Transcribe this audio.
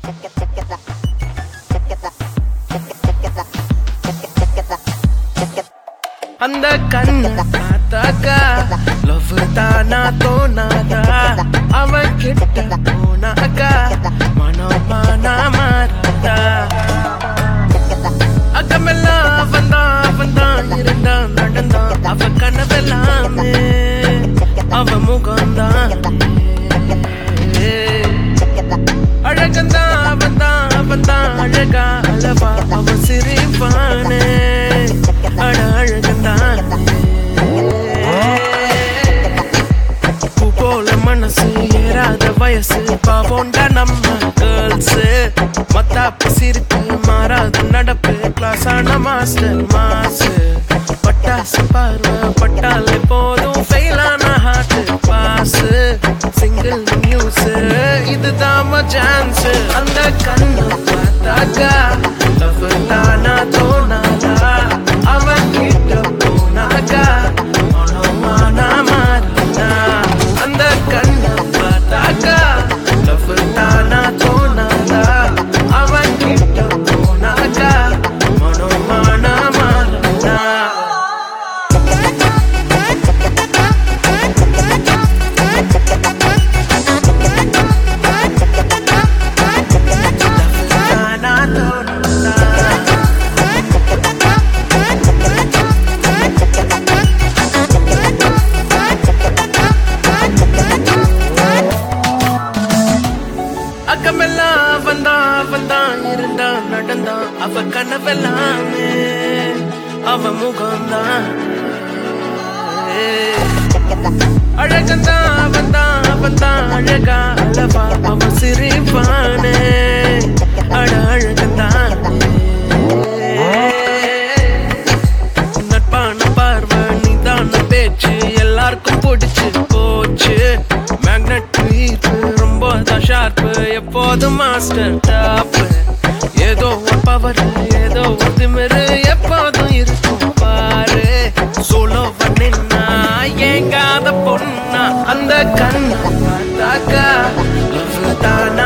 அந்த கண்ணு பார்த்தாக்கா லவ் தானா தோணாதா அவன் கிட்ட போனாக்கா மனமானா மாறாதா அக்கமெல்லாம் அவன் தான் அவன் தான் இருந்தான் நடந்தான் அவ கனவெல்லாமே அவ முகம்தான் அழகந்தான் அவன் தான் அவன் தான் அழகா அளவா அவன் சிரிப்பானே அழ அழகந்தான் பூ போல மனசு ஏறாத வயசு பாவோண்டா நம்ம கேர்ள்ஸ் மத்தாப்பு சிரிப்பு மாறாத நடப்பு கிளாஸ் ஆன மாஸ்டர் மாசு பட்டாசு பார்வை பட்டாலே போதும் ஃபெயிலான ஹார்ட் பாஸ் சிங்கிள் நியூஸ் இதுதான் சான்ஸ் அந்த கண்ணு பார்த்தாக்கா லவ் தானா தோணாதா அவன் கிட்ட போனாக்கா மனமானா மாறினா அந்த கண்ணு பார்த்தாக்கா லவ் தானா தோணாதா அவன் கிட்ட போனாக்கா மனமானா மாறினா தானா தோணாதா அக்கமெல்லாம் அவன்தான் அவன்தான் இருந்தான் நடந்தான் அவ கனவெல்லாமே அவ முகம்தான் அழகந்தான் அவன்தான் அவன்தான் அழகா அளவா அவன் சிரிப்பானே அழ அழகந்தான் நட்பான பார்வை நிதான பேச்சு எல்லாருக்கும் பிடிச்சு போச்சு மேக்னெட் வீட்டு ரொம்ப தான் ஷார்ப்பு எப்போதும் மாஸ்டர் டாப் ஏதோ ஒரு பவர் ஏதோ ஒரு திமிரு எப்போதும் இருக்கும் பாரு சோலோ பண்ணினா ஏங்காத பொண்ணா அந்த கண்ணு பார்த்தாக்கா love தானா